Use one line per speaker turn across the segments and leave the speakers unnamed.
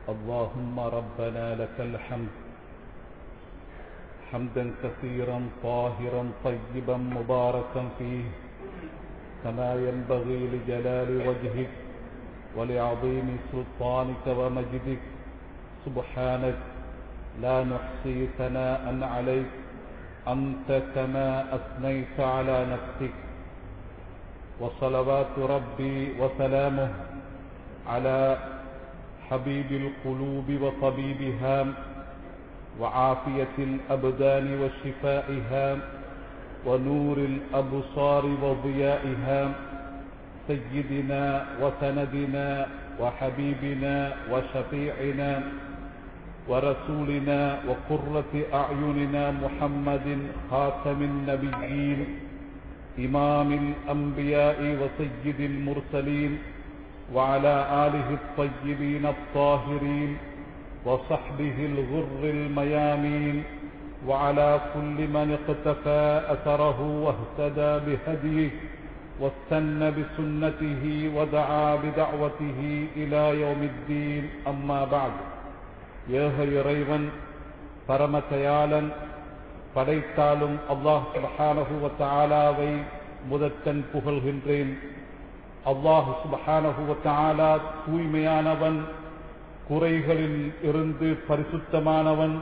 اللهم ربنا لك الحمد حمدا كثيرا طاهرا طيبا مباركا فيه كما ينبغي لجلال وجهك ولعظيم سلطانك ومجدك سبحانك لا نحصي ثناء عليك أنت كما أثنيت على نفسك وصلوات ربي وسلامه على حبيب القلوب وطبيبها وعافية الأبدان وشفائها ونور الأبصار وضيائها سيدنا وسندنا وحبيبنا وشفيعنا ورسولنا وقرة أعيننا محمد خاتم النبيين إمام الأنبياء وسيد المرسلين وعلى آله الطيبين الطاهرين وصحبه الغر الميامين وعلى كل من اقتفى أثره واهتدى بهديه واستنى بسنته ودعا بدعوته إلى يوم الدين أما بعد ஏக இறைவன் பரமதயாளன் படைத்தாலும் அல்லாஹ் சுபஹானகுவத்தாலாவை முதற்கண் புகழ்கின்றேன் அல்லாஹு சுபஹானகுவத்தாலா தூய்மையானவன் குறைகளில் இருந்து பரிசுத்தமானவன்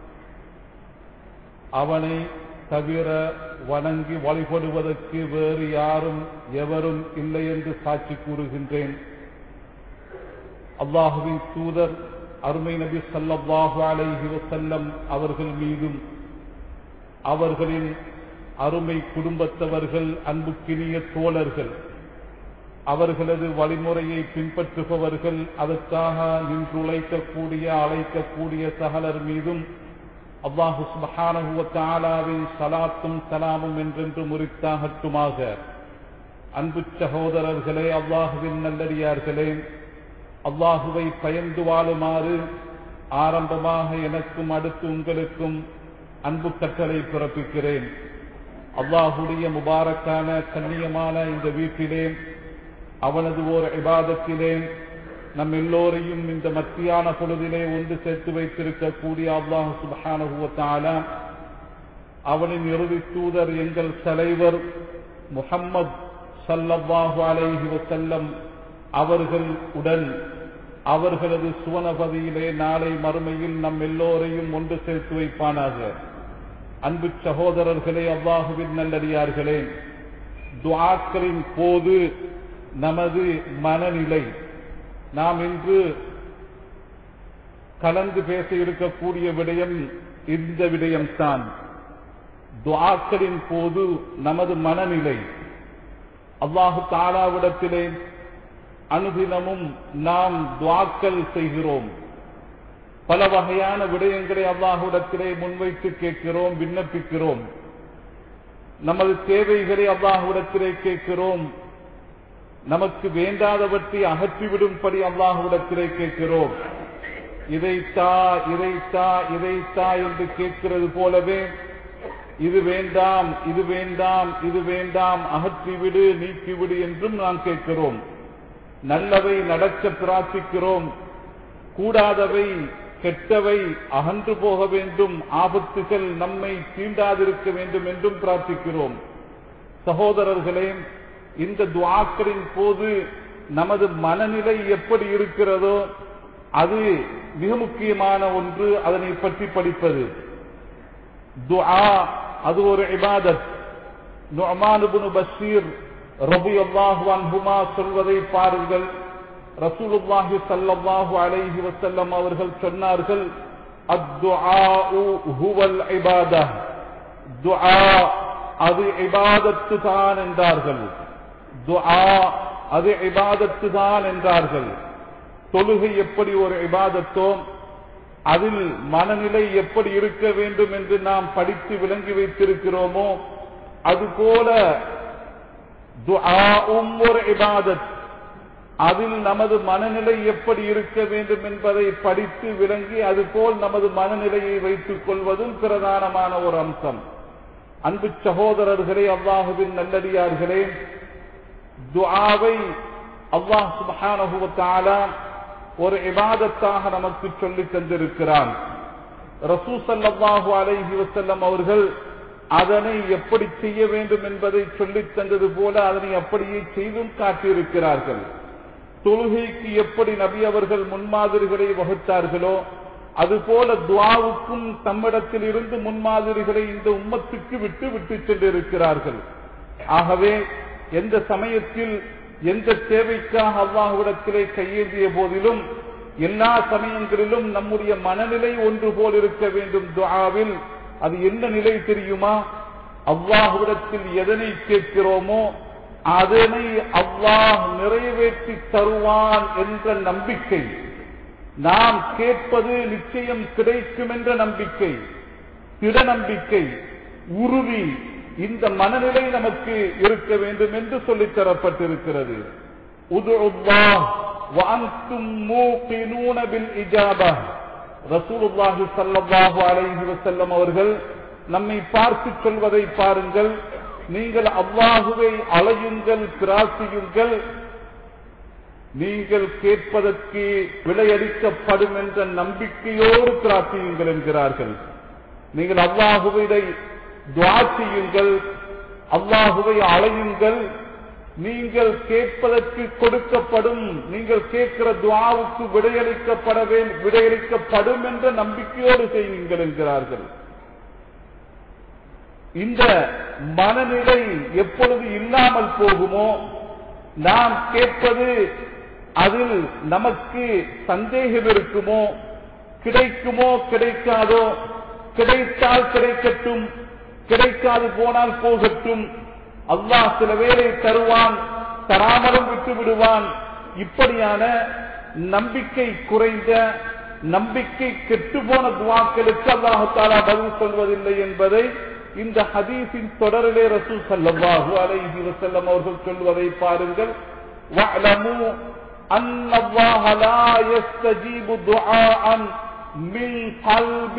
அவனை தவிர வணங்கி வழிபடுவதற்கு வேறு யாரும் எவரும் இல்லை என்று சாட்சி கூறுகின்றேன் அல்லாஹுவின் தூதர் அருமை நபி சல்லாஹு அலைஹி வசல்லம் அவர்கள் மீதும் அவர்களின் அருமை குடும்பத்தவர்கள் அன்புக்கினிய தோழர்கள் அவர்களது வழிமுறையை பின்பற்றுபவர்கள் அதற்காக நின்றுழைக்கக்கூடிய அழைக்கக்கூடிய சகலர் மீதும் அல்லாஹு சுபஹானகுவத்தாலாவின் சலாத்தும் சலாமும் என்றென்று முறித்தாகட்டுமாக அன்பு சகோதரர்களே அல்லாஹுவின் நல்லடியார்களே அல்லாஹுவை பயந்து வாழுமாறு ஆரம்பமாக எனக்கும் அடுத்து உங்களுக்கும் அன்பு கட்டளை பிறப்பிக்கிறேன் அல்லாஹுடைய முபாரக்கான கண்ணியமான இந்த வீட்டிலே அவனது ஓர் இபாதத்திலே நம் எல்லோரையும் இந்த மத்தியான பொழுதிலே ஒன்று சேர்த்து வைத்திருக்கக்கூடிய அல்லாஹு சுபஹானுவத்தால அவனின் இறுதி தூதர் எங்கள் தலைவர் முகம்மது சல்லல்லாஹு அலைஹி வசல்லம் அவர்கள் உடன் அவர்களது சுவனபதியிலே நாளை மறுமையில் நம் எல்லோரையும் ஒன்று சேர்த்து வைப்பானாக அன்பு சகோதரர்களே அல்லாஹுவின் நல்லடியார்களே துவாக்களின் போது நமது மனநிலை நாம் இன்று கலந்து பேச இருக்கக்கூடிய விடயம் இந்த விடயம்தான் துவாக்களின் போது நமது மனநிலை அல்லாஹு தாலாவிடத்திலே அனுதினமும் நாம் துவாக்கள் செய்கிறோம் பல வகையான விடயங்களை அல்லாஹுடத்திலே முன்வைத்து கேட்கிறோம் விண்ணப்பிக்கிறோம் நமது தேவைகளை அல்லாஹுடத்திலே கேட்கிறோம் நமக்கு வேண்டாதவற்றை அகற்றிவிடும்படி அல்லாஹுடத்திலே கேட்கிறோம் இதைத்தா இதைத்தா இதைத்தா என்று கேட்கிறது போலவே இது வேண்டாம் இது வேண்டாம் இது வேண்டாம் அகற்றிவிடு நீக்கிவிடு என்றும் நாம் கேட்கிறோம் நல்லவை நடக்க பிரார்த்திக்கிறோம் கூடாதவை கெட்டவை அகன்று போக வேண்டும் ஆபத்துகள் நம்மை தீண்டாதிருக்க வேண்டும் என்றும் பிரார்த்திக்கிறோம் சகோதரர்களே இந்த துவாக்களின் போது நமது மனநிலை எப்படி இருக்கிறதோ அது மிக முக்கியமான ஒன்று அதனை பற்றி படிப்பது துஆ அது ஒரு இபாதத் நுஅமான் இப்னு பஷீர் ரபி அல்லாஹு அன்ஹுமா சொல்வதை பாருங்கள் ரசூலுல்லாஹி ஸல்லல்லாஹு அலைஹி வஸல்லம் அவர்கள் சொன்னார்கள் அத்துஆஉ ஹுவல் இபாதா துஆ அது இபாதத்து தான் என்றார்கள் துஆ அது இபாதத்து தான் என்றார்கள் தொழுகை எப்படி ஒரு இபாதத்தோ அதில் மனநிலை எப்படி இருக்க வேண்டும் என்று நாம் படித்து விளங்கி வைத்திருக்கிறோமோ அதுபோல துஆவும் ஒரு இபாதத் அதில் நமது மனநிலை எப்படி இருக்க வேண்டும் என்பதை படித்து விளங்கி அதுபோல் நமது மனநிலையை வைத்துக் கொள்வதும் பிரதானமான ஒரு அம்சம் அன்பு சகோதரர்களே அல்லாஹுவின் நல்லடியார்களே துஆவை அல்லாஹ் சுப்ஹானஹு வ தஆலா ஒரு இபாதத்தாக நமக்கு சொல்லித் தந்திருக்கிறான் ரசூ சல்லாஹு அலைஹி வசல்லம் அவர்கள் அதனை எப்படி செய்ய வேண்டும் என்பதை சொல்லித் தந்தது போல அதனை அப்படியே செய்தும் காட்டியிருக்கிறார்கள் தொழுகைக்கு எப்படி நபி அவர்கள் முன்மாதிரிகளை வகுத்தார்களோ அதுபோல துவாவுக்கும் தம்மிடத்தில் இருந்து முன்மாதிரிகளை இந்த உம்மத்துக்கு விட்டு விட்டு சென்றிருக்கிறார்கள் ஆகவே எந்த சமயத்தில் எந்த தேவைக்காக அல்லாஹுவிடத்திலே கையேந்திய போதிலும் எல்லா சமயங்களிலும் நம்முடைய மனநிலை ஒன்று போல் இருக்க வேண்டும் துஆவில் அது என்ன நிலை தெரியுமா அல்லாஹுவிடத்தில் எதனை கேட்கிறோமோ அதனை அல்லாஹ் நிறைவேற்றி தருவான் என்ற நம்பிக்கை நாம் கேட்பது நிச்சயம் கிடைக்கும் என்ற நம்பிக்கை திட நம்பிக்கை உறுதி இந்த மனநிலை நமக்கு இருக்க வேண்டும் என்று சொல்லித் தரப்பட்டிருக்கிறது ரசூலுல்லாஹி ஸல்லல்லாஹு அலைஹி வஸல்லம் அவர்கள் நம்மை பார்த்து சொல்வதை பாருங்கள் நீங்கள் அல்லாஹுவை அலையுங்கள் பிரார்த்தியுங்கள் நீங்கள் கேட்பதற்கு விலையளிக்கப்படும் என்ற நம்பிக்கையோடு பிரார்த்தியுங்கள் என்கிறார்கள் நீங்கள் அல்லாஹுவை துவா செய்யுங்கள் அல்லாஹுவை அலையுங்கள் நீங்கள் கேட்பதற்கு கொடுக்கப்படும் நீங்கள் கேட்கிற துவாவுக்கு விடையளிக்கப்பட விடையளிக்கப்படும் என்ற நம்பிக்கையோடு செய்யுங்கள் என்கிறார்கள் இந்த மனநிலை எப்பொழுது இல்லாமல் போகுமோ நாம் கேட்பது அதில் நமக்கு சந்தேகம் இருக்குமோ கிடைக்குமோ கிடைக்காதோ கிடைத்தால் கிடைக்கட்டும் கிடைக்காது போனால் போகட்டும் அல்லாஹ் சில வேலை தருவான் தராமலும் விட்டு விடுவான் இப்படியான நம்பிக்கை குறைந்த நம்பிக்கை கெட்டுப்போன துவாக்களுக்கு அல்லாஹாலா பதில் சொல்வதில்லை என்பதை இந்த ஹதீஸின் தொடரிலே ரசூல் சல்லல்லாஹு அலைஹி வஸல்லம் அவர்கள் சொல்வதை பாருங்கள் வஅலமு أن الله لا يستجيب دعاء من قلب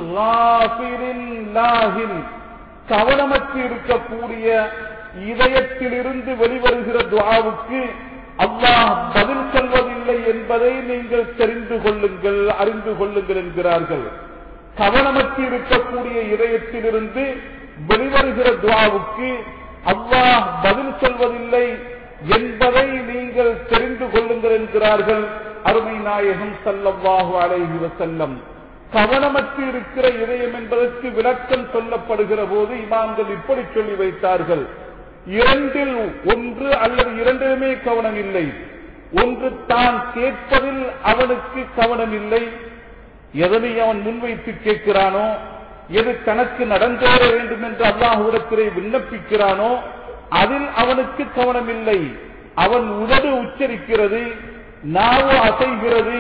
غافر لاهٍ கவனமற்று இருக்கக்கூடிய இதயத்திலிருந்து வெளிவருகிற துவாவுக்கு அல்லாஹ் பதில் சொல்வதில்லை என்பதை நீங்கள் தெரிந்து கொள்ளுங்கள் அறிந்து கொள்ளுங்கள் என்கிறார்கள் கவனமற்று இருக்கக்கூடிய இதயத்திலிருந்து வெளிவருகிற துவாவுக்கு அல்லாஹ் பதில் சொல்வதில்லை என்பதை நீங்கள் தெரிந்து கொள்ளுங்கள் என்கிறார்கள் அருமை நாயகம் சல்லல்லாஹு அலைஹி வசல்லம் கவனமற்று இருக்கிற இதயம் என்பதற்கு விளக்கம் சொல்லப்படுகிற போது இமாம்கள் இப்படி சொல்லி வைத்தார்கள் இரண்டில் ஒன்று அல்லது இரண்டிலுமே கவனம் இல்லை ஒன்று தான் கேட்பதில் அவனுக்கு கவனம் இல்லை எதனை அவன் முன்வைத்து கேட்கிறானோ எது தனக்கு நடந்தேற வேண்டும் என்று அல்லாஹுடத்திலே விண்ணப்பிக்கிறானோ அதில் அவனுக்கு கவனம் இல்லை அவன் உதடு உச்சரிக்கிறது நாவு அசைகிறது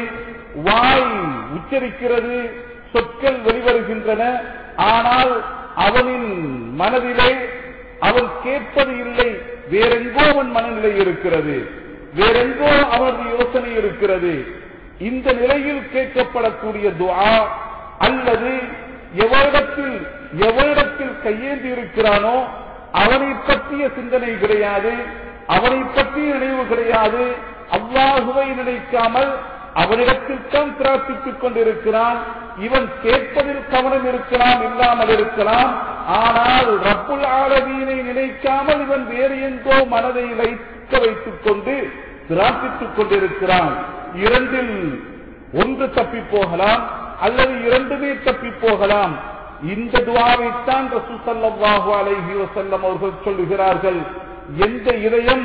வாய் உச்சரிக்கிறது சொற்கள் வெளிவருகின்றன ஆனால் அவனின் மனதிலே அவன் கேட்பது இல்லை வேறெங்கோ அவன் மனநிலை இருக்கிறது வேறெங்கோ அவனது யோசனை இருக்கிறது இந்த நிலையில் கேட்கப்படக்கூடிய துஆ அல்லது எவரிடத்தில் எவரிடத்தில் கையேந்தி இருக்கிறானோ அவனை பற்றிய சிந்தனை கிடையாது அவனை பற்றிய நினைவு கிடையாது அல்லாஹுவை நினைக்காமல் அவனிடத்தில் தான் பிரார்த்தித்துக் கொண்டிருக்கிறான் இவன் கேட்பதில் கவனம் இருக்கலாம் இல்லாமல் இருக்கலாம் ஆனால் ரப்புல் ஆலவீனை நினைக்காமல் இவன் வேறு எங்கோ மனதை வைக்க வைத்துக் கொண்டு பிரார்த்தித்துக் கொண்டிருக்கிறான் இரண்டில் ஒன்று தப்பி போகலாம் அல்லது இரண்டுமே தப்பி போகலாம் இந்த துவாவைத்தான் ரசூ சல்லாஹு அலைஹி வசல்லம் அவர்கள் சொல்லுகிறார்கள் எந்த இதயம்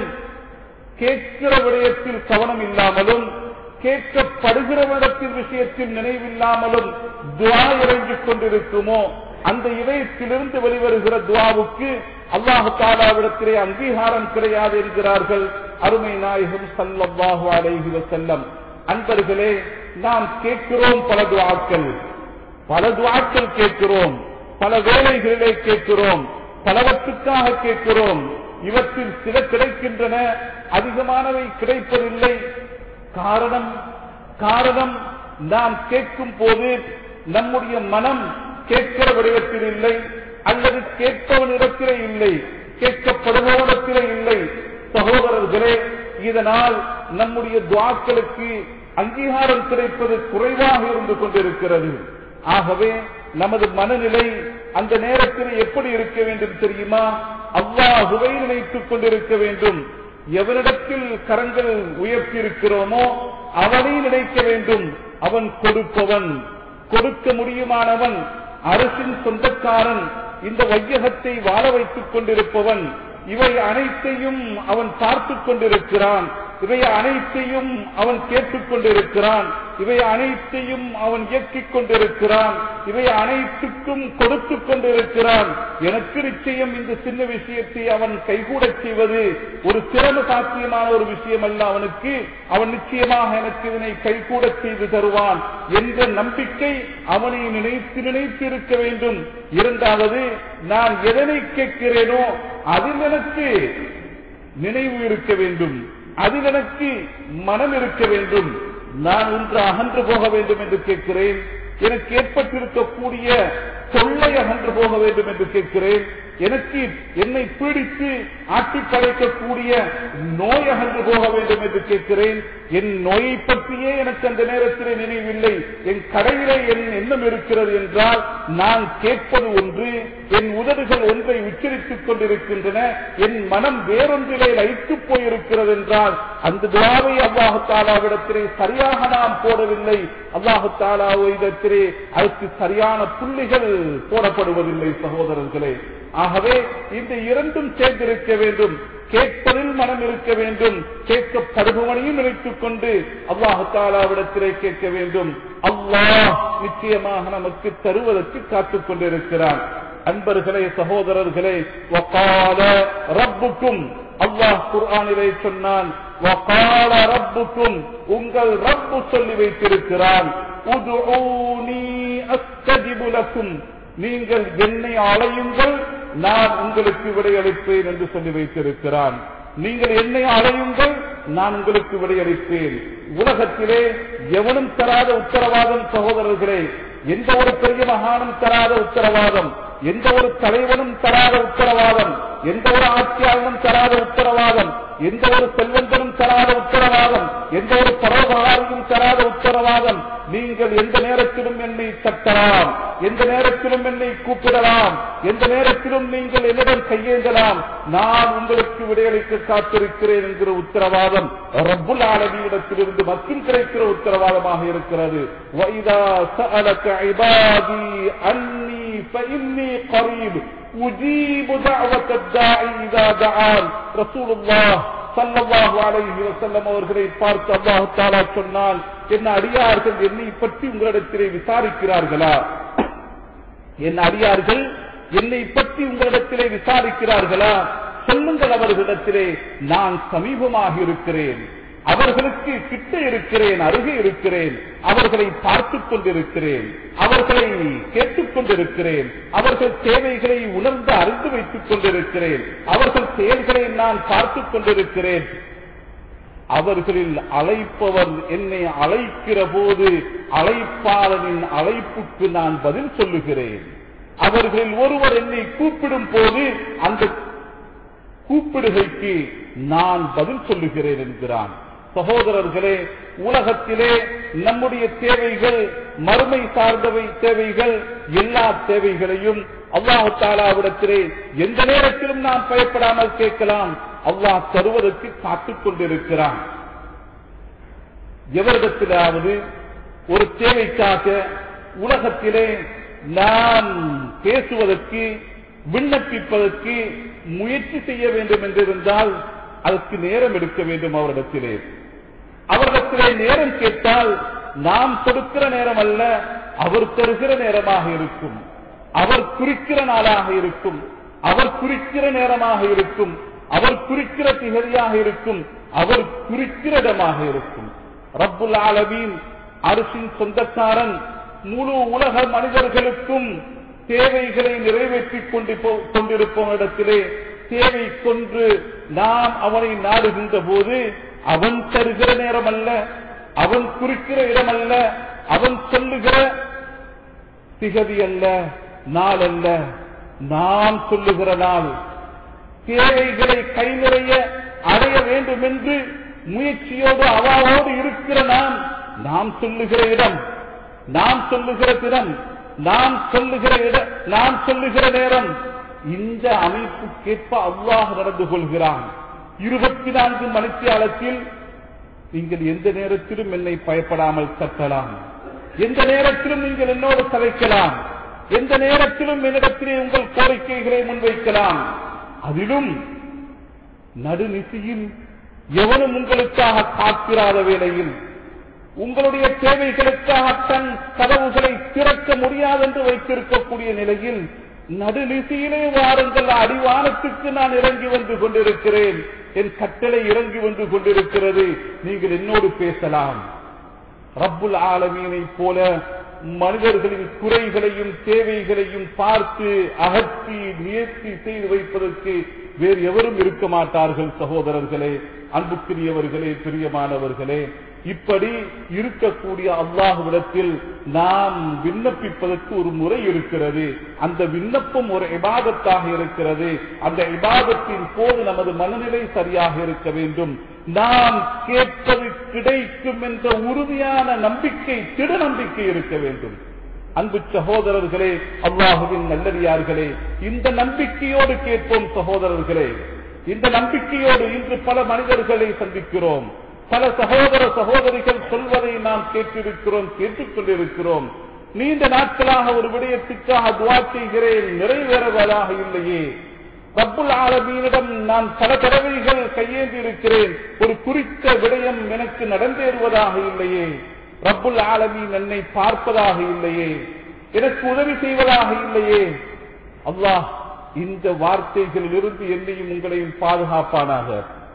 கேட்கிற விடயத்தில் கவனம் இல்லாமலும் கேட்கப்படுகிற விடத்தில் விஷயத்தில் நினைவில்லாமலும் துவா இறங்கிக் கொண்டிருக்குமோ அந்த இதயத்திலிருந்து வெளிவருகிற துவாவுக்கு அல்லாஹு தாலாவிடத்திலே அங்கீகாரம் கிடையாது என்கிறார்கள் அருமை நாயகம் சல்லல்லாஹு அலைஹி வசல்லம் அன்பர்களே நாம் கேட்கிறோம் பல துவாக்கள் பல துவாக்கள் கேட்கிறோம் பல வேலைகளிலே கேட்கிறோம் பலவற்றுக்காக கேட்கிறோம் இவற்றில் சில கிடைக்கின்றன அதிகமானவை கிடைப்பதில்லை காரணம் காரணம் நாம் கேட்கும் போது நம்முடைய மனம் கேட்கிற வடிவத்தில் இல்லை அல்லது கேட்பவனிடத்திலே இல்லை கேட்கப்படுபவனிடத்திலே இல்லை சகோதரர்களே இதனால் நம்முடைய துவாக்களுக்கு அங்கீகாரம் கிடைப்பது குறைவாக இருந்து கொண்டிருக்கிறது ஆகவே நமது மனநிலை அந்த நேரத்தில் எப்படி இருக்க வேண்டும் தெரியுமா அல்லாஹுவை நினைத்துக் கொண்டிருக்க வேண்டும் எவனிடத்தில் கரங்கள் உயர்த்தி இருக்கிறோமோ அவனை நினைக்க வேண்டும் அவன் கொடுப்பவன் கொடுக்க முடியுமானவன் அரசின் சொந்தக்காரன் இந்த வையகத்தை வாழ வைத்துக் கொண்டிருப்பவன் இவை அனைத்தையும் அவன் பார்த்துக் கொண்டிருக்கிறான் இவை அனைத்தையும் அவன் கேட்டுக் கொண்டிருக்கிறான் இவை அனைத்தையும் அவன் இயக்கிக் கொண்டிருக்கிறான் இவை அனைத்துக்கும் கொடுத்துக் கொண்டிருக்கிறான் எனக்கு நிச்சயம் இந்த சின்ன விஷயத்தை அவன் கைகூடச் செய்வது ஒரு சிறந்த சாத்தியமான ஒரு விஷயம் அல்ல அவனுக்கு அவன் நிச்சயமாக எனக்கு இதனை கைகூடச் செய்து தருவான் என்ற நம்பிக்கை அவனை நினைத்து நினைத்து இருக்க வேண்டும் இரண்டாவது நான் எதனை கேட்கிறேனோ அதில் எனக்கு நினைவு இருக்க வேண்டும் அதில் எனக்கு மனம் இருக்க வேண்டும் நான் ஒன்று அகன்று போக வேண்டும் என்று கேட்கிறேன் எனக்கு ஏற்பட்டிருக்கக்கூடிய தொல்லை அகன்று போக வேண்டும் என்று கேட்கிறேன் எனக்கு என்னை பீடித்து ஆட்டி படைக்கக்கூடிய நோய் அகன்று போக வேண்டும் என்று கேட்கிறேன் என் நோயை பற்றியே எனக்கு அந்த நேரத்திலே நினைவில்லை என் கடையிலே என் எண்ணம் இருக்கிறது என்றால் நான் கேட்பது ஒன்று என் உதடுகள் ஒன்றை உச்சரித்துக் கொண்டிருக்கின்றன என் மனம் வேறொன்றிலே லயித்து போயிருக்கிறது என்றால் அந்த துவாவை அல்லாஹு தாலாவிடத்திலே சரியாக நாம் போடவில்லை அல்லாஹு தாலாவிடத்திலே அதற்கு சரியான புள்ளிகள் போடப்படுவதில்லை சகோதரர்களே ஆகவே இந்த இரண்டும் சேர்ந்திருக்க வேண்டும் கேட்பதில் மனம் இருக்க வேண்டும் கேட்கப்படுபவனையும் நினைத்துக் கொண்டு அல்லாஹு தாலாவிடத்திலே கேட்க வேண்டும் அல்லாஹ் நிச்சயமாக நமக்கு தருவதற்கு காத்துக் கொண்டிருக்கிறான் அன்பர்களே சகோதரர்களே வகால ரப்புக்கும் அல்லாஹ் குர்ஆனிலே சொன்னான் வகால ரப்புக்கும் உங்கள் ரப்பு சொல்லி வைத்திருக்கிறான் உதுஊனி அஸ்தஜிபு லக்கும் நீங்கள் என்னை அழையுங்கள் நான் உங்களுக்கு விடையளிப்பேன் என்று சொல்லி வைத்திருக்கிறான் நீங்கள் என்னை அழையுங்கள் நான் உங்களுக்கு விடையளிப்பேன் உலகத்திலே எவனும் தராத உத்தரவாதம் சகோதரர்களே எந்த ஒரு பெரிய மகானும் தராத உத்தரவாதம் எந்த ஒரு தலைவனும் தராத உத்தரவாதம் எந்த ஒரு ஆட்சியாளனும் தராத உத்தரவாதம் எந்த ஒரு செல்வந்தனும் தராத உத்தரவாதம் எந்த ஒரு பரோபகாரியும் தராத உத்தரவாதம் நீங்கள் எந்த நேரத்திலும் என்னை தட்டலாம் எந்த நேரத்திலும் என்னை கூப்பிடலாம் எந்த நேரத்திலும் நீங்கள் என்னிடம் கையேந்தலாம் நான் உங்களுக்கு விடையளிக்க காத்திருக்கிறேன் என்கிற உத்தரவாதம் ரப்புல் ஆலமியிடத்திலிருந்து மற்றும் கிடைக்கிற உத்தரவாதமாக இருக்கிறது وَإِذَا سَأَلَكَ عِبَادِي عَنِّي فَإِنِّي قَرِيبٌ أُجِيبُ دَعْوَةَ الدَّاعِ إِذَا دَعَانِ رسول الله சல்லல்லாஹு அலைஹி வஸல்லம் அவர்களை பார்த்து அல்லாஹ் தஆலா சொன்னான் என்ன அடியார்கள் என்னை பற்றி உங்களிடத்திலே விசாரிக்கிறார்களா என் அடியார்கள் என்னை பற்றி உங்களிடத்திலே விசாரிக்கிறார்களா சொல்லுங்கள் அவர்களிடத்திலே நான் சமீபமாக இருக்கிறேன் அவர்களுக்கு கிட்ட இருக்கிறேன் அருகே இருக்கிறேன் அவர்களை பார்த்துக் கொண்டிருக்கிறேன் அவர்களை கேட்டுக் கொண்டிருக்கிறேன் அவர்கள் தேவைகளை உணர்ந்து அறிந்து வைத்துக் கொண்டிருக்கிறேன் அவர்கள் செயல்களை நான் பார்த்துக் கொண்டிருக்கிறேன் அவர்களில் அழைப்பவர் என்னை அழைக்கிற போது அழைப்பாளனின் அழைப்புக்கு நான் பதில் சொல்லுகிறேன் அவர்களில் ஒருவர் என்னை கூப்பிடும் போது அந்த கூப்பிடுகைக்கு நான் பதில் சொல்லுகிறேன் என்கிறான் சகோதரர்களே உலகத்திலே நம்முடைய தேவைகள் மறுமை சார்ந்தவை தேவைகள் எல்லா தேவைகளையும் அல்லாஹு தாலாவிடத்திலே எந்த நேரத்திலும் நாம் பயப்படாமல் கேட்கலாம் அல்லாஹ் தருவதற்கு காத்துக் கொண்டிருக்கிறான் எவரிடத்திலாவது ஒரு தேவைக்காக உலகத்திலே நாம் பேசுவதற்கு விண்ணப்பிப்பதற்கு முயற்சி செய்ய வேண்டும் என்றிருந்தால் அதற்கு நேரம் எடுக்க வேண்டும் அவரிடத்திலே அவரிடத்திலே நேரம் கேட்டால் நாம் கொடுக்கிற நேரம் அல்ல அவர் தருகிற நேரமாக இருக்கும் அவர் குறிக்கிற நாளாக இருக்கும் அவர் குறிக்கிற நேரமாக இருக்கும் அவர் குறிக்கிற திகதியாக இருக்கும் அவர் குறிக்கிற இடமாக இருக்கும் ரப்புல் ஆலமீன் அரசின் சொந்தக்காரன் முழு உலக மனிதர்களுக்கும் தேவைகளை நிறைவேற்றிக் கொண்டு கொண்டிருப்போம் இடத்திலே தேவை கொன்று நாம் அவனை நாடுகின்ற போது அவன் தருகிற நேரம் அல்ல அவன் குறிக்கிற இடம் அல்ல அவன் சொல்லுகிற திகதி அல்ல நாள் அல்ல நாம் சொல்லுகிற நாள் தேவைகளை கை நிறைய அடைய வேண்டும் என்று முயற்சியோடு அவாவோடு இருக்கிற நாம் நாம் சொல்லுகிற இடம் நாம் சொல்லுகிற தினம் நாம் சொல்லுகிற இட நாம் சொல்லுகிற நேரம் இந்த அமைப்புக்கேற்ப அல்லாஹ் நடந்து கொள்கிறான் இருபத்தி நான்கு மணித்தியாலத்தில் நீங்கள் எந்த நேரத்திலும் என்னை பயப்படாமல் கட்டலாம் எந்த நேரத்திலும் நீங்கள் என்னோடு கலைக்கலாம் எந்த நேரத்திலும் என்னிடத்திலே உங்கள் கோரிக்கைகளை முன்வைக்கலாம் அதிலும் நடுநிசையில் எவனும் உங்களுக்காக காத்திராத வேளையில் உங்களுடைய தேவைகளுக்காக தன் கதவுகளை திறக்க முடியாது என்று வைத்திருக்கக்கூடிய நிலையில் நடுநிசையிலே வாருங்கள் அடிவானத்துக்கு நான் இறங்கி வந்து கொண்டிருக்கிறேன் என் கட்டளை இறங்கி வந்து கொண்டிருக்கிறது நீங்கள் என்னோடு பேசலாம் ரப்புல் ஆலமீனை போல மனிதர்களின் குறைகளையும் தேவைகளையும் பார்த்து அகற்றி நியர்த்தி செய்து வைப்பதற்கு வேறு எவரும் இருக்க மாட்டார்கள் சகோதரர்களே அன்புக்குரியவர்களே பிரியமானவர்களே இப்படி இருக்கக்கூடிய அல்லாஹுவிடத்தில் நாம் விண்ணப்பிப்பதற்கு ஒரு முறை இருக்கிறது அந்த விண்ணப்பம் ஒரு இபாதத்தாக இருக்கிறது அந்த இபாதத்தின் போது நமது மனநிலை சரியாக இருக்க வேண்டும் நாம் கேட்பது கிடைக்கும் என்ற உறுதியான நம்பிக்கை திட நம்பிக்கை இருக்க வேண்டும் அன்பு சகோதரர்களே அல்லாஹுவின் நல்லடியார்களே இந்த நம்பிக்கையோடு கேட்போம் சகோதரர்களே இந்த நம்பிக்கையோடு இன்று பல மனிதர்களை சந்திக்கிறோம் பல சகோதர சகோதரிகள் சொல்வதை நாம் கேட்டிருக்கிறோம் கேட்டுக்கொண்டிருக்கிறோம் நீண்ட நாட்களாக ஒரு விடயத்துக்காக துவா செய்கிறேன் நிறைவேறுவதாக இல்லையே ரப்புல் ஆலமீனிடம் நான் பல தடவைகள் கையேந்தி இருக்கிறேன் ஒரு குறித்த விடயம் எனக்கு நடந்தேறுவதாக இல்லையே ரப்புல் ஆலமீன் என்னை பார்ப்பதாக இல்லையே எனக்கு உதவி செய்வதாக இல்லையே அல்லாஹ் இந்த வார்த்தைகளிலிருந்து என்னையும் உங்களையும் பாதுகாப்பானாக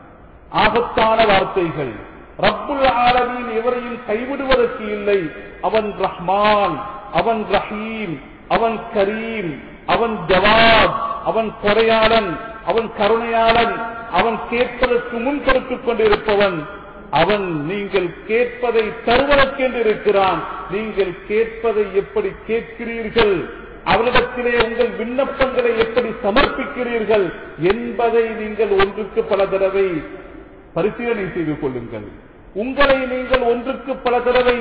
ஆபத்தான வார்த்தைகள் ரப்புல் ஆலமீன் எவரையும் கைவிடுவதற்கு இல்லை அவன் ரஹ்மான் அவன் ரஹீம் அவன் கரீம் அவன் ஜவாப் அவன் கொடையாளன் அவன் கருணையாளன் அவன் கேட்பதற்கு முன் கொடுத்துக் கொண்டிருப்பவன் அவன் நீங்கள் கேட்பதை தருவதற்கென்று இருக்கிறான் நீங்கள் கேட்பதை எப்படி கேட்கிறீர்கள் அவரிடத்திலே உங்கள் விண்ணப்பங்களை எப்படி சமர்ப்பிக்கிறீர்கள் என்பதை நீங்கள் ஒன்றுக்கு பல தடவை பரிசீலனை செய்து கொள்ளுங்கள் உங்களை நீங்கள் ஒன்றுக்கு பல தடவை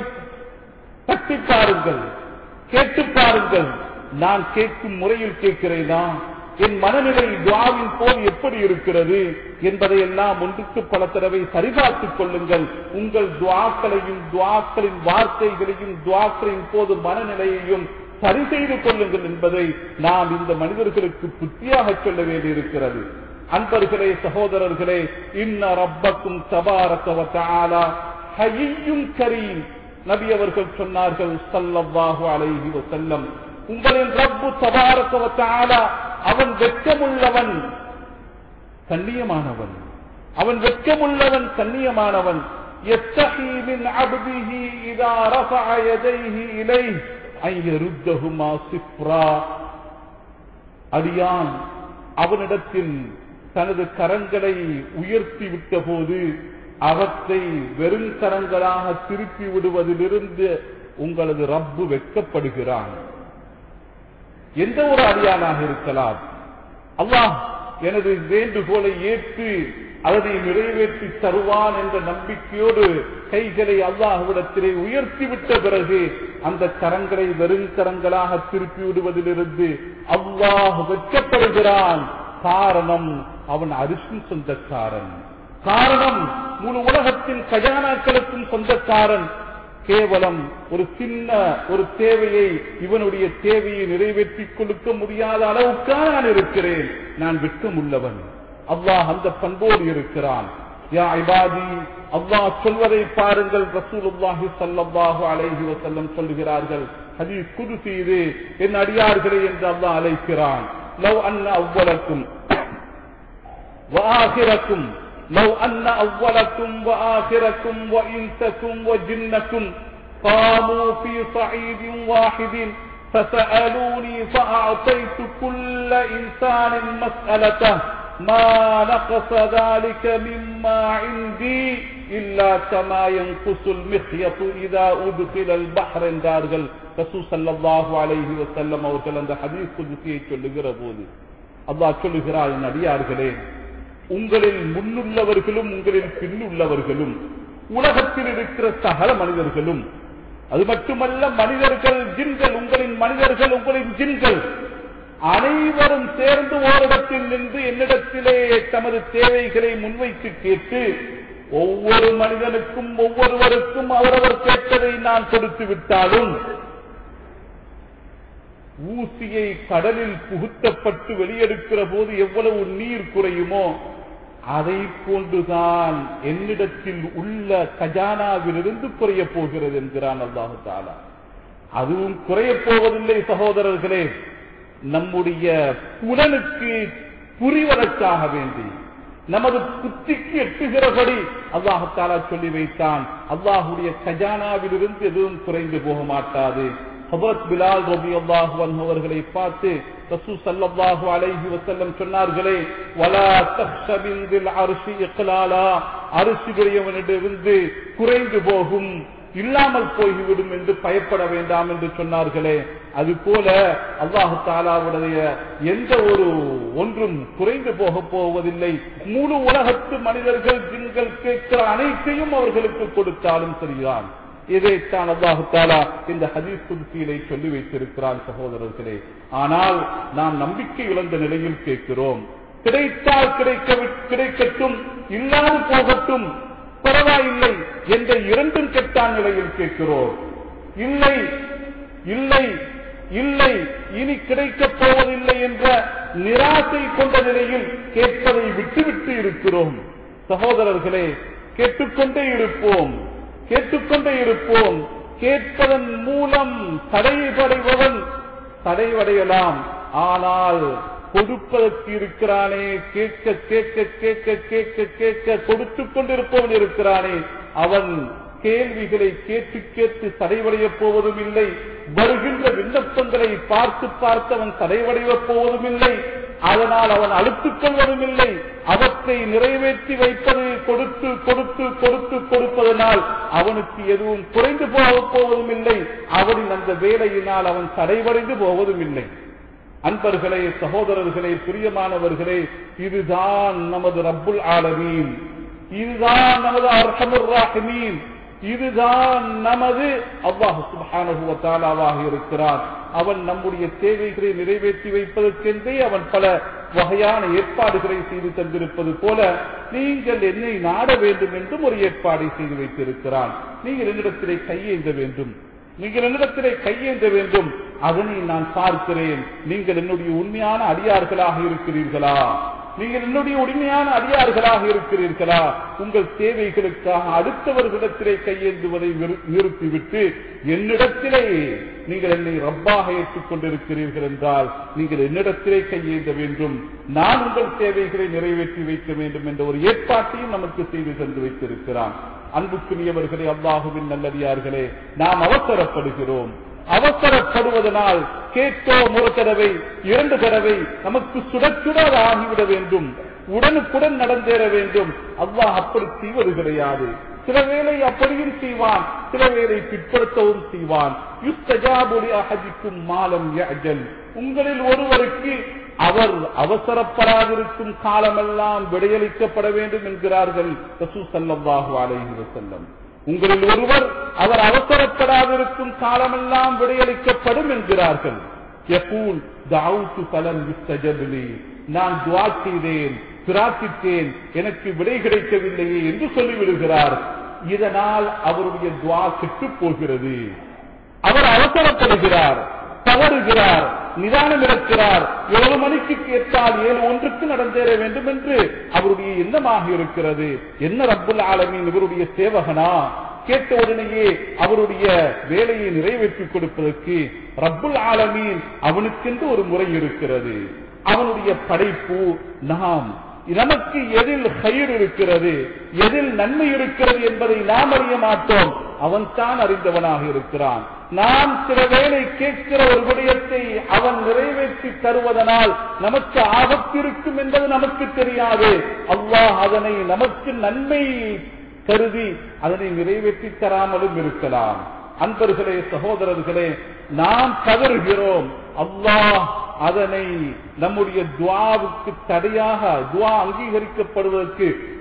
தட்டி பாருங்கள் கேட்டு பாருங்கள் நான் கேட்கும் முறையில் கேட்கிறேனா என் மனநிலை துவாவின் போல் எப்படி இருக்கிறது என்பதை எல்லாம் ஒன்றுக்கு பல தடவை சரிபார்த்துக் கொள்ளுங்கள் உங்கள் துவாக்களையும் துவாக்களின் வார்த்தைகளையும் துவாக்களின் போது மனநிலையையும் சரி செய்து கொள்ளுங்கள் என்பதை நாம் இந்த மனிதர்களுக்கு புத்தியாக சொல்ல வேண்டியிருக்கிறது அன்பர்களே சகோதரர்களே இன்ன ரப்பக்கும் தபாரக்கவத்தாலா ஹையும் கரீம் நபி அவர்கள் சொன்னார்கள் சல்லல்லாஹு அலைஹி வஸல்லம் உங்களின் ரப்பு தபாரக்கவத்தாலா அவன் வெட்கமுள்ளவன் கண்ணியமானவன் அவன் வெட்கமுள்ளவன் கண்ணியமானவன் يستحي من عبده إذا رفع يديه إليه أن يردهما صفرا அடியான் அவனிடத்தில் தனது கரங்களை உயர்த்தி விட்ட போது அவற்றை வெறுங்கரங்களாக திருப்பி விடுவதிலிருந்து உங்களது ரப்பு வெட்கப்படுகிறான் எந்த ஒரு அடியானாக இருக்கலாம் அல்லாஹ் எனது வேண்டுகோளை ஏற்று அதனை நிறைவேற்றி தருவான் என்ற நம்பிக்கையோடு கைகளை அல்லாஹ்விடத்திலே உயர்த்தி விட்ட பிறகு அந்த கரங்களை வெறுங்கரங்களாக திருப்பி விடுவதிலிருந்து அல்லாஹ் வெட்கப்படுகிறான் காரணம் அவன் அரிசின் சொந்தக்காரன் காரணம் முழு உலகத்தின் கஜானாக்களுக்கும் சொந்தக்காரன் கேவலம் ஒரு சின்ன ஒரு தேவையை இவனுடைய தேவையை நிறைவேற்றிக் கொடுக்க முடியாத அளவுக்காக நான் இருக்கிறேன் நான் வெட்கம் உள்ளவன் அல்லாஹ் அந்த பண்போடு இருக்கிறான் யா இபாதி அல்லாஹ் சொல்வதை பாருங்கள் ரசூலுல்லாஹி ஸல்லல்லாஹு அலைஹி வஸல்லம் சொல்லுகிறார்கள் ஹதீஸ் குதுசி இது என் அடியார்களே என்று அல்லாஹ் அழைக்கிறான் லவ் அன்ன அவ்வலக்கும் وآخركم لو أن أولكم وآخركم وإنسكم وجنكم قاموا في صعيد واحد فسألوني فأعطيت كل إنسان مسألته ما نقص ذلك مما عندي إلا كما ينقص المخيط إذا أدخل البحر என்றார்கள் ரசூல் ஸல்லல்லாஹு அலைஹி வஸல்லம் அவர்கள் அந்த ஹதீஸ் குதுசியை சொல்லுகிற போது அல்லாஹ் சொல்லுகிறார் என் அடியார்களே உங்களில் முன்னுள்ளவர்களும் உங்களில் பின்னுள்ளவர்களும் உலகத்தில் இருக்கிற சகல மனிதர்களும் அது மட்டுமல்ல மனிதர்கள் ஜின்கள் உங்களின் மனிதர்கள் உங்களின் ஜின்கள் அனைவரும் சேர்ந்து ஓரிடத்தில் நின்று என்னிடத்திலே தமது தேவைகளை முன்வைத்து கேட்டு ஒவ்வொரு மனிதனுக்கும் ஒவ்வொருவருக்கும் அவரவர் கேட்டதை நான் கொடுத்து விட்டாலும் ஊசியை கடலில் புகுத்தப்பட்டு வெளியெடுக்கிற போது எவ்வளவு நீர் குறையுமோ அதை போன்றுதான் என்னிடத்தில் உள்ள கஜானாவிலிருந்து குறைய போகிறது என்கிறான் அல்லாஹு தாலா அதுவும் குறையப் போவதில்லை சகோதரர்களே நம்முடைய புலனுக்கு புரிவதற்காக வேண்டி நமது புத்திக்கு எட்டுகிறபடி அல்லாஹாலா சொல்லி வைத்தான் அல்லாஹுடைய கஜானாவிலிருந்து எதுவும் குறைந்து போக மாட்டாது ஹபரத் பிலால் ரபி அல்லாஹு அவர்களை பார்த்து ரசூ சல்லல்லாஹு அலைஹி வஸல்லம் சொன்னார்களே வலா தக்ஷபின் பில் அர்ஷி இக்லாலா அரிசியுடையவனிடமிருந்து குறைந்து போகும் இல்லாமல் போய்விடும் என்று பயப்பட வேண்டாம் என்று சொன்னார்களே அது போல அல்லாஹு தாலாவுடைய எந்த ஒரு ஒன்றும் குறைந்து போக போவதில்லை முழு உலகத்து மனிதர்கள் ஜின்கள் கேட்கிற அனைத்தையும் அவர்களுக்கு கொடுத்தாலும் சரிதான் இதைத்தான் அல்லாஹு தாலா இந்த ஹதீஸ் புதுசியிலே சொல்லி வைத்திருக்கிறான் சகோதரர்களே ஆனால் நாம் நம்பிக்கை இழந்த நிலையில் கேட்கிறோம் கிடைத்தால் கிடைக்க கிடைக்கட்டும் இல்லாது போகட்டும் பரவாயில்லை என்ற இரண்டும் கெட்டான் நிலையில் கேட்கிறோம் இல்லை இல்லை இல்லை இனி கிடைக்கப் போவதில்லை என்ற நிராசை கொண்ட நிலையில் கேட்பதை விட்டுவிட்டு இருக்கிறோம் சகோதரர்களே கேட்டுக்கொண்டே இருப்போம் கேட்டுக்கொண்டே இருப்போம் கேட்பதன் மூலம் தடைபடைபவன் தடைவடையலாம் ஆனால் கொடுப்பதற்கு இருக்கிறானே கேட்க கேட்க கேட்க கேட்க கேட்க கொடுத்து கொண்டிருப்பவன் இருக்கிறானே அவன் கேள்விகளை கேட்டு கேட்டு தடைவடையப் போவதும் இல்லை வருகின்ற விண்ணப்பங்களை பார்த்து பார்த்து அவன் தடைவடையப் போவதும் இல்லை அதனால் அவன் அழுத்துக் கொள்வதும் இல்லை அவற்றை நிறைவேற்றி வைப்பது கொடுத்து கொடுத்து கொடுத்து கொடுப்பதனால் அவனுக்கு எதுவும் குறைந்து போகப் போவதும் இல்லை அவனின் அந்த வேலையினால் அவன் தடைவடைந்து போவதும் இல்லை அன்பர்களே சகோதரர்களே பிரியமானவர்களே இதுதான் நமது ரப்புல் ஆலமீன் இதுதான் நமது அர்ஹமுர் ராஹிமீன் இதுதான் நமது அல்லாஹு சுப்ஹானஹு வ தஆலாவாக இருக்கிறான் அவன் நம்முடைய தேவைகளை நிறைவேற்றி வைப்பதற்கென்றே அவன் பல வகையான ஏற்பாடுகளை செய்து தந்திருப்பது போல நீங்கள் என்னை நாட வேண்டும் என்றும் ஒரு ஏற்பாடை செய்து வைத்திருக்கிறான் நீங்கள் என்னிடத்திலே கையேந்த வேண்டும் நீங்கள் என்னிடத்திலே கையேந்த வேண்டும் அதனை நான் பார்க்கிறேன் நீங்கள் என்னுடைய உண்மையான அடியார்களாக இருக்கிறீர்களா நீங்கள் என்னுடைய உரிமையான அடியார்களாக இருக்கிறீர்களா உங்கள் தேவைகளுக்காக அடுத்தவர்களிடத்திலே கையேந்துவதை நிறு- நிறுத்திவிட்டு என்னிடத்திலே நீங்கள் என்னை ரப்பாக ஏற்றுக் கொண்டிருக்கிறீர்கள் என்றால் நீங்கள் என்னிடத்திலே கையேந்த வேண்டும் நான் உங்கள் தேவைகளை நிறைவேற்றி வைக்க வேண்டும் என்ற ஒரு ஏற்பாட்டையும் நமக்கு செய்து தந்து வைத்திருக்கிறான் அன்புக்குரியவர்களே அல்லாஹுவின் நல்லடியார்களே நாம் அவசரப்படுகிறோம் அவசரப்படுவதனால் கேட்டோம் ஒரு தடவை இரண்டு தடவை நமக்கு சுடச்சுடர் ஆகிவிட வேண்டும் உடனுக்குடன் நடந்தேற வேண்டும் அல்லாஹ் அப்படி செய்வது கிடையாது சில வேளை அப்படியும் செய்வான் சில வேளை பிற்படுத்தவும் செய்வான் யுஸ்தஜாபுலி அஹதிக்கும் மாலம் யஅஜல் உங்களில் ஒருவருக்கு அவர் அவசரப்படாதிருக்கும் காலமெல்லாம் விடையளிக்கப்பட வேண்டும் என்கிறார்கள் ரசூ ஸல்லல்லாஹு அலைஹி வஸல்லம் உங்களில் ஒருவர் அவர் அவசரப்படாதிருக்கும் காலமெல்லாம் விடையளிக்கப்படும் என்கிறார்கள் யகூல் தஅவுது ஃபலம் யுஸ்தஜப்லி நான் துஆ செய்தேன் பிரார்த்தித்தேன் எனக்கு விடை கிடைக்கவில்லையே என்று சொல்லிவிடுகிறார் இதனால் அவருடைய துஆ கெட்டுப் போகிறது அவர் அவசரப்படுகிறார் தவறுகிறார் நிதானம் இருக்கிறார் ஏழு மணிக்கு கேட்டால் ஏழு ஒன்றுக்கு நடந்தேற வேண்டும் என்று அவருடைய எண்ணமாக இருக்கிறது என்ன ரப்புல் ஆலமீன் இவருடைய சேவகனா கேட்ட உடனேயே அவருடைய வேலையை நிறைவேற்றி கொடுப்பதற்கு ரப்புல் ஆலமீன் அவனுக்கென்று ஒரு முறை இருக்கிறது அவனுடைய படைப்பு நாம் நமக்கு எதில் கயிறு இருக்கிறது எதில் நன்மை இருக்கிறது என்பதை நாம் அறிய மாட்டோம் அவன் தான் அறிந்தவனாக இருக்கிறான் நாம் சில வேளை கேட்கிற ஒரு விடயத்தை அவன் நிறைவேற்றி தருவதனால் நமக்கு ஆபத்து இருக்கும் என்பது நமக்கு தெரியாது அல்லாஹ் அதனை நமக்கு நன்மை கருதி அதனை நிறைவேற்றி தராமலும் இருக்கலாம் அன்பர்களே சகோதரர்களே நாம் கதறுகிறோம் அல்லாஹ் அதனை நம்முடைய துவாவுக்கு தடையாக துவா அங்கீகரிக்கப்படுவதற்கு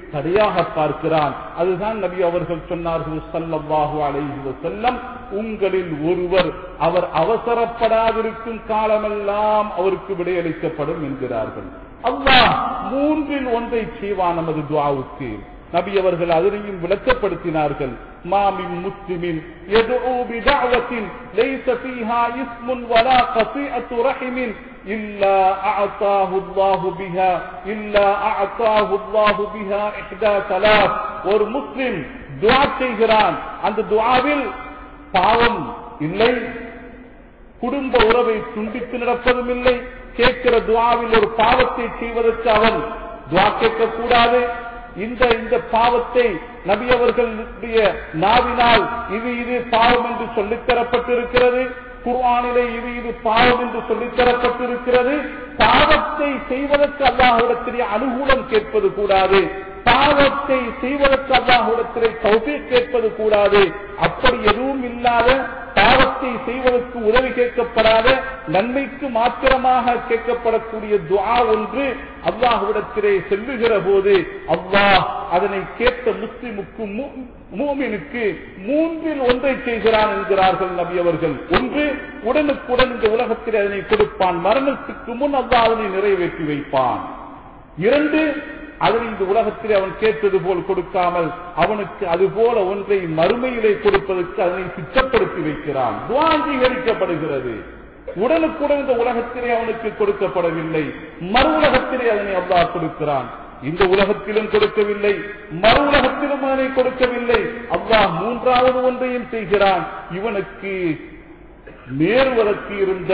தடையாக பார்க்கிறான் அதுதான் நபி அவர்கள் சொன்னார்கள் ஸல்லல்லாஹு அலைஹி வஸல்லம் உங்களில் ஒருவர் அவர் அவசரப்படாதிருக்கும் காலமெல்லாம் அவருக்கு விடையளிக்கப்படும் என்கிறார்கள் அல்லாஹ் மூன்றில் ஒன்றை செய்வான் நமது துஆவுக்கு நபி அவர்கள் அதனையும் விளக்கப்படுத்தினார்கள் மாமின் முஸ்லிமின் يدعو بدعوة ليس فيها اسم ولا قطيعة رحم إلا أعطاه الله بها إلا أعطاه الله بها إحدى ثلاث ஒரு முஸ்லிம் துஆ செய்கிறான் அந்த துஆவில் பாவம் இல்லை குடும்ப உறவை துண்டித்து நடப்பதும் இல்லை கேட்கிற துவாவில் ஒரு பாவத்தை செய்வதற்கு அவன் துவா கேட்கக்கூடாது இந்த இந்த பாவத்தை நபி அவர்களுடைய நாவினால் இது இது பாவம் என்று சொல்லித் தரப்பட்டிருக்கிறது குர்ஆனிலே இது இது பாவம் என்று சொல்லித் தரப்பட்டிருக்கிறது பாவத்தை செய்வதற்கு அல்லாஹ்விடத்திலே அனுகூலம் கேட்பது கூடாது பாவத்தை செய்வதற்கு அல்லாஹ்விடத்திலே தௌபி கேட்பது கூடாது அப்படி எதுவும் இல்லாத பாவத்தை செய்வதற்கு உதவி கேட்கப்படாத நன்மைக்கு மாத்திரமாக கேட்கப்படக்கூடிய துஆ ஒன்று அல்லாஹ்விடத்திலே செல்லுகிற போது அல்லாஹ் அதனை கேட்ட முஸ்லிமுக்கு மூமினுக்கு மூன்றில் ஒன்றை செய்கிறான் என்கிறார்கள் நபி அவர்கள் ஒன்று உடனுக்குடன் இந்த உலகத்தில் அதனை கொடுப்பான் மரணத்துக்கு முன் அல்லாஹ் அதனை நிறைவேற்றி வைப்பான் இரண்டு அதனை இந்த உலகத்திலே அவன் கேட்டது போல் கொடுக்காமல் அவனுக்கு அது போல ஒன்றை மறுமையிலே கொடுப்பதற்கு அதனை சித்தப்படுத்தி வைக்கிறான் துவா அங்கீகரிக்கப்படுகிறது உடனுக்குடன் இந்த உலகத்திலே அவனுக்கு கொடுக்கப்படவில்லை மறு உலகத்திலே அதனை அல்லாஹ் கொடுக்கிறான் இந்த உலகத்திலும் கொடுக்கவில்லை மறு உலகத்திலும் அதனை கொடுக்கவில்லை அல்லாஹ் மூன்றாவது ஒன்றையும் செய்கிறான் இவனுக்கு நேருவதற்கு இருந்த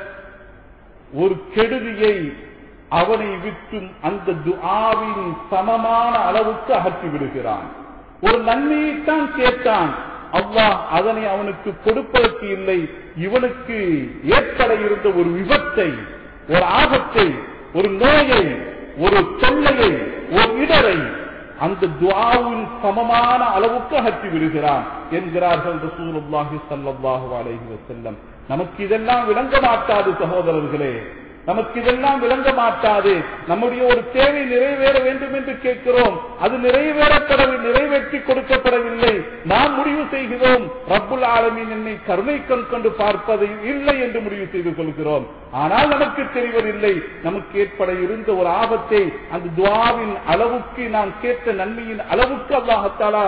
ஒரு கெடுதியை அவனை விட்டும் அந்த துஆவின் சமமான அளவுக்கு அகற்றி விடுகிறான் ஒரு நன்மையைத்தான் கேட்டான் அல்லாஹ் அதனை அவனுக்கு கொடுப்பதற்கு இல்லை இவனுக்கு ஏற்பட இருந்த ஒரு விபத்தை ஒரு ஆபத்தை ஒரு நோயை ஒரு தொல்லையை ஒரு இடரை அந்த துஆவின் சமமான அளவுக்கு அகற்றி விடுகிறான் என்கிறார்கள் ரசூலுல்லாஹி ஸல்லல்லாஹு அலைஹி வஸல்லம் நமக்கு இதெல்லாம் விளங்க மாட்டாது சகோதரர்களே நமக்கு இதெல்லாம் விளங்க மாட்டாது நம்முடைய ஒரு தேவை நிறைவேற வேண்டும் என்று கேட்கிறோம் அது நிறைவேறப்படவில்லை நிறைவேற்றி கொடுக்கப்படவில்லை நாம் முடிவு செய்கிறோம் ரப்புல் ஆலமீன் என்னை கருணை கண் கொண்டு பார்ப்பது இல்லை என்று முடிவு செய்து கொள்கிறோம் ஆனால் நமக்கு தெரிவதில்லை நமக்கு ஏற்பட இருந்த ஒரு ஆபத்தை அந்த துவாவின் அளவுக்கு நாம் கேட்ட நன்மையின் அளவுக்கு அல்லாஹத்தாலா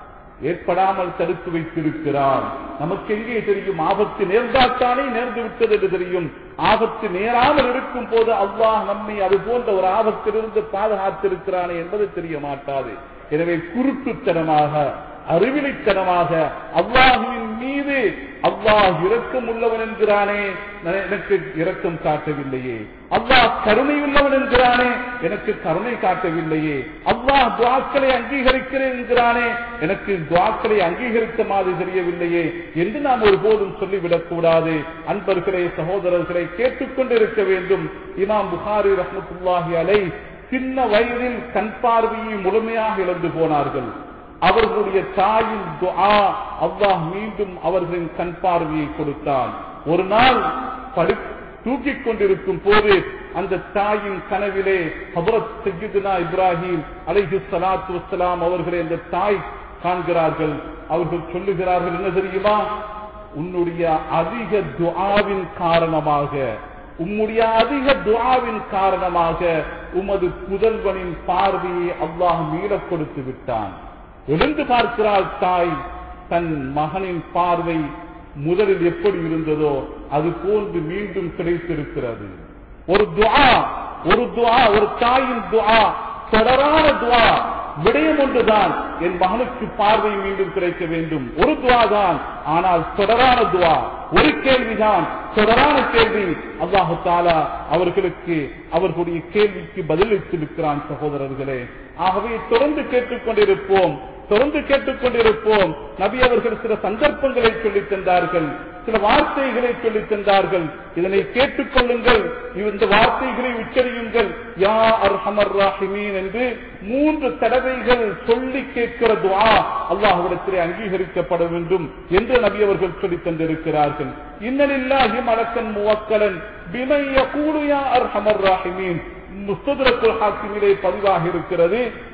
ஏற்படாமல் தடுத்து வைத்திருக்கிறார் நமக்கு எங்கே தெரியும் ஆபத்து நேர்ந்தால்தானே நேர்ந்து விட்டது என்று தெரியும் ஆபத்து நேராமல் இருக்கும் போது அல்லாஹ் நம்மை அது போன்ற ஒரு ஆபத்திலிருந்து பாதுகாத்திருக்கிறானே என்பது தெரிய மாட்டாது எனவே குருட்டுத்தனமாக அறிவிலைத்தனமாக அல்லாஹுவின் மீது அல்லாஹ் இரக்கம் உள்ளவன் என்கிறானே எனக்கு இரக்கம் காட்டவில்லையே அல்லாஹ் கருணை உள்ளவன் என்கிறானே எனக்கு கருணை காட்டவில்லையே அல்லாஹ் துவாக்களை அங்கீகரிக்கிறேன் என்கிறானே எனக்கு துவாக்களை அங்கீகரித்த மாதிரி தெரியவில்லையே என்று நாம் ஒருபோதும் சொல்லிவிடக் கூடாது அன்பர்களே சகோதரர்களை கேட்டுக்கொண்டிருக்க வேண்டும் இமாம் புகாரி ரஹமத்துல்லாஹி அலை சின்ன வயதில் கண் பார்வையை முழுமையாக இழந்து போனார்கள் அவர்களுடைய தாயின் துஆ அல்லாஹ் மீண்டும் அவர்களின் கண் பார்வையை கொடுத்தான் ஒரு நாள் படு தூக்கிக் கொண்டிருக்கும் போது அந்த தாயின் கனவிலே ஹபரத் சையதுனா இப்ராஹிம் அலைஹி ஸலாத்து வஸ்ஸலாம் அவர்களை அந்த தாய் காண்கிறார்கள் அவர்கள் சொல்லுகிறார்கள் என்ன தெரியுமா உன்னுடைய அதிக துஆவின் காரணமாக உம்முடைய அதிக துஆவின் காரணமாக உமது புதல்வனின் பார்வையை அல்லாஹ் மீளக் கொடுத்து விட்டான் எழுந்து பார்க்கிறாள் தாய் தன் மகனின் பார்வை முதலில் எப்படி இருந்ததோ அது போன்று மீண்டும் கிடைத்திருக்கிறது ஒரு துஆ ஒரு துஆ ஒரு தாயின் துஆ தொடரான துஆ விடயம் ஒன்றுதான் என் மகனுக்கு பார்வை மீண்டும் கிடைக்க வேண்டும் ஒரு துவா தான் ஆனால் தொடரான துவா ஒரு கேள்விதான் தொடரான கேள்வி அல்லாஹு தாலா அவர்களுக்கு அவர்களுடைய கேள்விக்கு பதிலளித்திருக்கிறான் சகோதரர்களே ஆகவே தொடர்ந்து கேட்டுக்கொண்டிருப்போம் தொடர்ந்து கேட்டுக்கொண்டிருப்போம் நபி அவர்கள் சில சந்தர்ப்பங்களை சொல்லித் தந்தார்கள் சில வார்த்தைகளை சொல்லித் தந்தார்கள் இதனை கேட்டுக்கொள்ளுங்கள் இந்த வார்த்தைகளை உச்சரியுங்கள் யா அர்ஹமர் ராஹிமீன் என்று மூன்று தடவைகள் சொல்லி கேட்கிற துவா அல்லாஹ்விடத்திலே அங்கீகரிக்கப்பட வேண்டும் என்று நபி அவர்கள் சொல்லித் தந்திருக்கிறார்கள் இன்னலில்லாஹி மலக்கன் முவக்கலன் பிமை யகூலு யா அர்ஹமர் ராஹிமீன் முஸ்ததுரக்குல் ஹாக்கிமிலே பதிவாக இருக்கிறது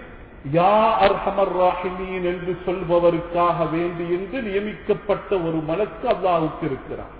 யா அர்ஹமர் ராஹிமீன் என்று சொல்பவருக்காக வேண்டி என்று நியமிக்கப்பட்ட ஒரு மலக்கு அல்லாஹுக்கு இருக்கிறார்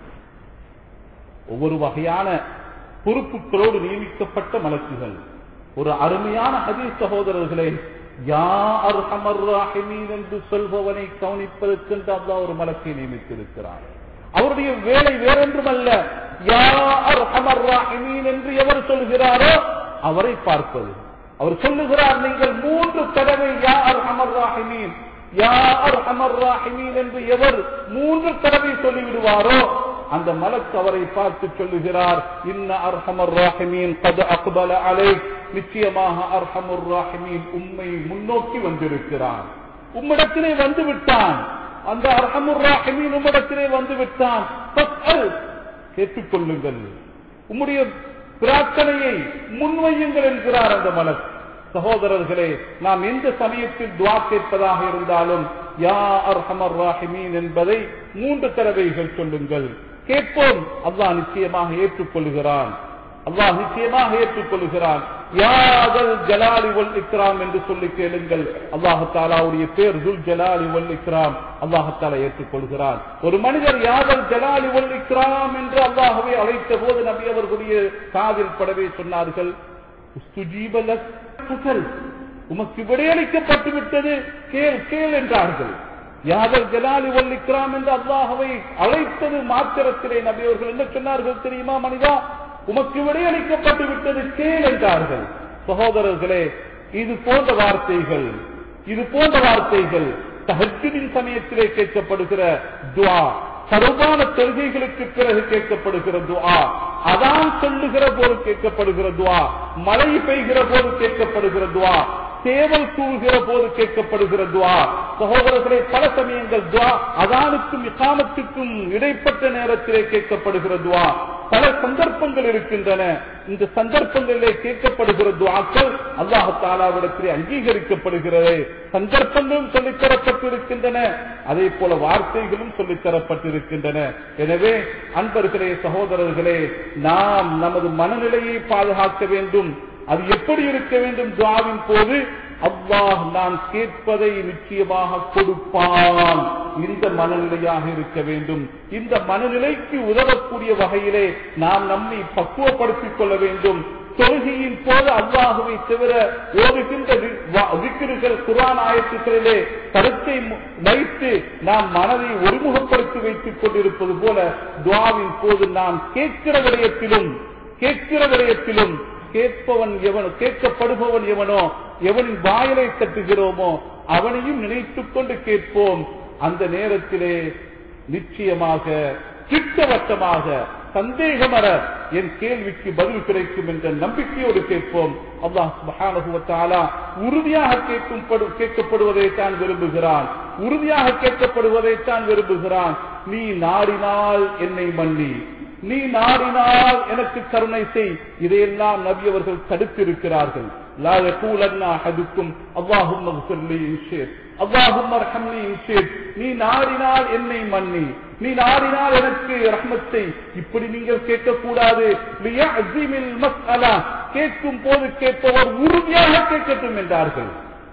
ஒவ்வொரு வகையான பொறுப்புகளோடு நியமிக்கப்பட்ட மலக்குகள் ஒரு அருமையான ஹதீஸ் சகோதரர்களே யா அர்ஹமர் ராஹிமீன் என்று சொல்பவனை கவனிப்பதற்கென்று அல்லாஹ் ஒரு மலக்கை நியமித்திருக்கிறார் அவருடைய வேலை வேறொன்றுமல்ல யா அர்ஹமர் ராஹிமீன் என்று எவர் சொல்கிறாரோ அவரை பார்ப்பது அவர் சொல்லுகிறார் நீங்கள் மூன்று தடவை யா அர்ஹமர் ராஹிமீன் யா அர்ஹமர் ராஹிமீன் என்று எவர் மூன்று தடவை சொல்லிவிடுவாரோ அந்த மலக்கு அவரை பார்த்து சொல்லுகிறார் இன்ன அர்ஹமர் ராஹிமீன் கது அக்பல அலை நிச்சயமாக அர்ஹமுர் ராஹிமீன் உம்மை முன்னோக்கி வந்திருக்கிறான் உம்மிடத்திலே வந்து விட்டான் அந்த அர்ஹமுர் ராஹிமீன் உம்மிடத்திலே வந்து விட்டான் ஃபஸ்அல், கேட்டுக்கொள்ளுங்கள் உம்முடைய பிரார்த்தனையை முன்வையுங்கள் என்கிறார் அந்த மலக் சகோதரர்களே நாம் எந்த சமயத்தில் துவா கேட்பதாக இருந்தாலும் யா அர்ஹமர் ராஹிமீன் என்பதை மூன்று தடவைகள் சொல்லுங்கள் கேட்போம் அல்லாஹ் நிச்சயமாக ஏற்றுக்கொள்கிறான் அல்லாஹ் நிச்சயமாக ஏற்றுக்கொள்கிறான் யாதல் ஜலாலி வல் இக்ராம் என்று சொல்லி கேளுங்கள் அல்லாஹு தாலாவுடைய பேர் துல் ஜலாலி வல் இக்ராம் அல்லாஹு தாலா ஏற்றுக்கொள்கிறான் ஒரு மனிதர் யாதல் ஜலாலி வல் இக்ராம் என்று அல்லாஹுவை அழைத்த போது நபி அவர்களுடைய காதில் படவே சொன்னார்கள் "உஸ்துஜீப லக் ஃபசல்." உமக்கு விடையளிக்கப்பட்டு விட்டது கேள் கேள் என்றார்கள் யாதல் ஜலாலி வல் இக்ராம் என்று அல்லாஹுவை அழைத்தது மாத்திரத்திலே நபி அவர்கள் என்ன சொன்னார்கள் தெரியுமா மனிதா உமக்கு விடையளிக்கப்பட்டு விட்டது கேள் என்றார்கள் சகோதரர்களே இது போன்ற வார்த்தைகள் இது போன்ற வார்த்தைகள் தஹஜ்ஜுதின் சமயத்திலே கேட்கப்படுகிற துஆ சர்வான தொழுகைகளுக்கு பிறகு கேட்கப்படுகிற துஆ அதான் சொல்லுகிற போது கேட்கப்படுகிற துஆ மழை பெய்கிற போது கேட்கப்படுகிற துஆ சேவல் தூங்குகிற போது கேட்கப்படுகிற துவா சகோதரர்களே பல சமயங்கள் துவா அதானுக்கும் இக்காமத்துக்கும் இடைப்பட்ட நேரத்திலே கேட்கப்படுகிற துவா பல சந்தர்ப்பங்கள் இருக்கின்றன இந்த சந்தர்ப்பங்களிலே கேட்கப்படுகிற துவாக்கள் அல்லாஹு தாலாவிடத்திலே அங்கீகரிக்கப்படுகிறது சந்தர்ப்பங்களும் சொல்லித்தரப்பட்டிருக்கின்றன அதே போல வார்த்தைகளும் சொல்லித்தரப்பட்டிருக்கின்றன எனவே அன்பர்களே சகோதரர்களே நாம் நமது மனநிலையை பாதுகாக்க வேண்டும் அது எப்படி இருக்க வேண்டும் துவாவின் போது அல்லாஹ் நான் கேட்பதை நிச்சயமாக கொடுப்பான் இந்த மனநிலையாக இருக்க வேண்டும் இந்த மனநிலைக்கு உதவக்கூடிய வகையிலே நாம் நம்மை பக்குவப்படுத்திக் கொள்ள வேண்டும் தொழுகையின் போது அல்லாஹுவை தவிர ஓதுகின்ற விக்கிர்கள் குரான் ஆயத்துக்களிலே கருத்தை மு- வைத்து நாம் மனதை ஒருமுகப்படுத்தி வைத்துக் கொண்டிருப்பது போல துவாவின் போது நாம் கேட்கிற விடயத்திலும் கேட்கிற விடயத்திலும் கேட்பவன் எவனோ கேட்கப்படுபவன் எவனோ எவனின் வாயிலை தட்டுகிறோமோ அவனையும் நினைத்துக் கொண்டு கேட்போம் அந்த நேரத்திலே நிச்சயமாக திட்டவட்டமாக சந்தேகமர என் கேள்விக்கு பதில் கிடைக்கும் என்ற நம்பிக்கையோடு கேட்போம் அல்லாஹ் சுப்ஹானஹு வ தஆலா உறுதியாக கேட்கும் படு- கேட்கப்படுவதை தான் விரும்புகிறான் உறுதியாக கேட்கப்படுவதை தான் விரும்புகிறான் நீ நாடினால் என்னை மன்னி நீ நாடினால் எனக்கு கருணை செய் இதையெல்லாம் நபி அவர்கள் தடுத்திருக்கிறார்கள் லா யகூலன்ன அஹதுக்கும் அல்லாஹும்ம இக்ஃபிர் லி இன் ஷி'த் அல்லாஹும்ம அர்ஹம்னி இன் ஷி'த் நீ நாடினால் என்னை மன்னி நீ நாடினால் எனக்கு ரஹ்மத்தை இப்படி நீங்கள் கேட்கக்கூடாது லியஅஸிமில் மஸ்அலா கேட்கும் போது கேட்பவர் உறுதியாக கேட்கட்டும் என்றார்கள்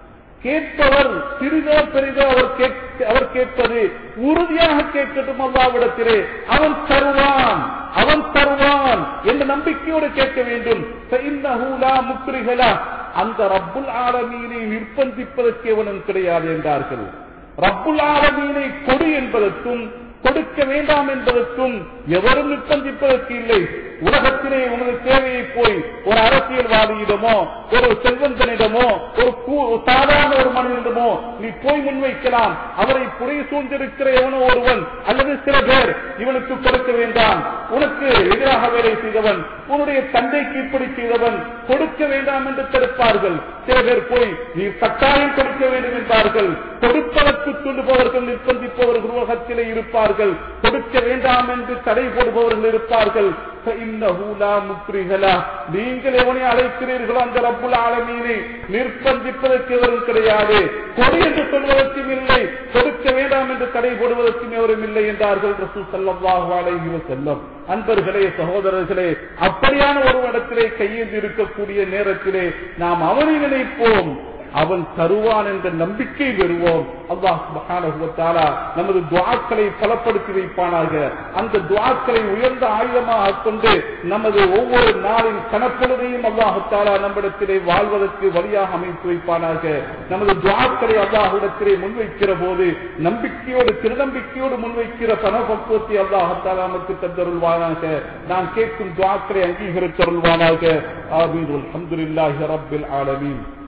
கேட்பவர் சிறிதோ பெரிதோ அவர் கேட்க- அவர் கேட்பது உறுதியாக கேட்கட்டும் அல்லாவிடத்திலே அவன் தருவான் அவன் தருவான் என்ற நம்பிக்கையோடு கேட்க வேண்டும் فإنه لا مكره له. அந்த ரப்புல் ஆலமீனை நிர்பந்திப்பதற்கு எவனும் கிடையாது என்றார்கள் ரப்புல் ஆலமீனை கொடு என்பதற்கும் கொடுக்க வேண்டாம் என்பதற்கும் எவரும் நிர்பந்திப்பதற்கு இல்லை உலகத்திலே உனது தேவையை போய் ஒரு அரசியல்வாதியிடமோ ஒரு செல்வந்தனிடமோ ஒரு கூ- ஒரு சாதாரண ஒரு மனிதனிடமோ நீ போய் முன்வைக்கலாம் அவரை புரை சூழ்ந்திருக்கிற எவனோ ஒருவன் அல்லது சில பேர் இவனுக்கு கொடுக்க வேண்டாம் உனக்கு எதிராக வேலை செய்தவன் உன்னுடைய தந்தைக்கு இப்படி செய்தவன் கொடுக்க வேண்டாம் என்று தடுப்பார்கள் சில பேர் போய் நீ கட்டாயம் கொடுக்க வேண்டும் என்பார்கள் கொடுப்பதற்கு துண்டுபவர்கள் நிர்பந்திப்பவர்கள் உலகத்திலே இருப்பார்கள் கொடுக்க வேண்டாம் என்று தடை போடுபவர்கள் இருப்பார்கள் فإنه لا مكره له. நீங்கள் எவனை அழைக்கிறீர்களோ அந்த ரப்புல் ஆலமீனை நிர்பந்திப்பதற்கு எவரும் கிடையாது கொடு என்று சொல்வதற்கும் இல்லை கொடுக்க வேண்டாம் என்று தடை போடுவதற்கும் எவரும் இல்லை என்றார்கள் ரசூல் ஸல்லல்லாஹு அலைஹி வஸல்லம் அன்பர்களே சகோதரர்களே அப்படியான ஒரு இடத்திலே கையேந்தி இருக்கக்கூடிய நேரத்திலே நாம் அவனை நினைப்போம் அவன் தருவான் என்ற நம்பிக்கை பெறுவோம் அல்லாஹ் சுப்ஹானஹு வ தஆலா நமது துஆக்களை பலப்படுத்தி வைப்பானாக அந்த துஆக்களை உயர்ந்த ஆயுதமாக கொண்டு நமது ஒவ்வொரு நாளின் கணப்பொழுதையும் அல்லாஹு தாலா நம்மிடத்திலே வாழ்வதற்கு வழியாக அமைத்து வைப்பானாக நமது துவாக்களை அல்லாஹுடத்திலே முன்வைக்கிற போது நம்பிக்கையோடு திருநம்பிக்கையோடு முன்வைக்கிற பணபக்குவத்தை அல்லாஹு தாலா நமக்கு தந்தருள்வானாக நான் கேட்கும் துவாக்களை அங்கீகரித்தருள்வானாக ஆமீன் அல்ஹம்துலில்லாஹி ரப்பில் ஆலமீன்